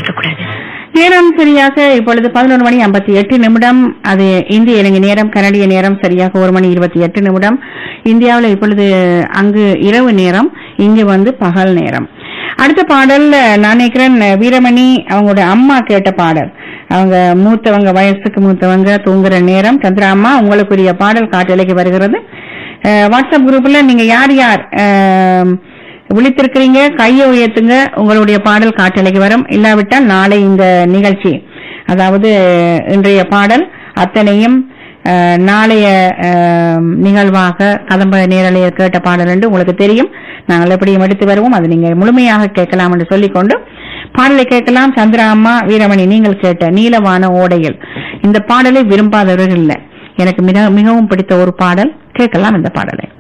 இருக்கக்கூடாது நேரம் சரியாக இப்பொழுது பதினொரு மணி ஐம்பத்தி எட்டு நிமிடம் அது இந்திய இலங்கை நேரம் கனடிய நேரம் சரியாக ஒரு மணி இருபத்தி எட்டு நிமிடம் இந்தியாவில் இப்பொழுது அங்கு இரவு நேரம் இங்கு வந்து பகல் நேரம் அடுத்த பாடல் நான் நினைக்கிறேன் வீரமணி அவங்களோட அம்மா கேட்ட பாடல் அவங்க மூத்தவங்க வயசுக்கு மூத்தவங்க தூங்குற நேரம் சந்திரா அம்மா உங்களுக்குரிய பாடல் காட்டலைக்கு வருகிறது அஹ், வாட்ஸ்அப் குரூப்ல நீங்க யார் யார் அஹ், விழித்திருக்கிறீங்க கையை உயர்த்துங்க உங்களுடைய பாடல் காட்டலைக்கு வரும் இல்லாவிட்டால் நாளை இந்த நிகழ்ச்சி அதாவது இன்றைய பாடல் அத்தனையும் அஹ், நாளைய அஹ், நிகழ்வாக கதம்ப நேரலையில் கேட்ட பாடல் என்று உங்களுக்கு தெரியும் நாங்கள் எப்படியும் எடுத்து வருவோம் அது நீங்க முழுமையாக கேட்கலாம் என்று சொல்லிக்கொண்டு பாடலை கேட்கலாம் சந்திரா அம்மா வீரமணி நீங்கள் கேட்ட நீலவான ஓடையில் இந்த பாடலை விரும்பாதவர்கள் இல்லை எனக்கு மிக மிகவும் பிடித்த ஒரு பாடல் கேட்கலாம் இந்த பாடலை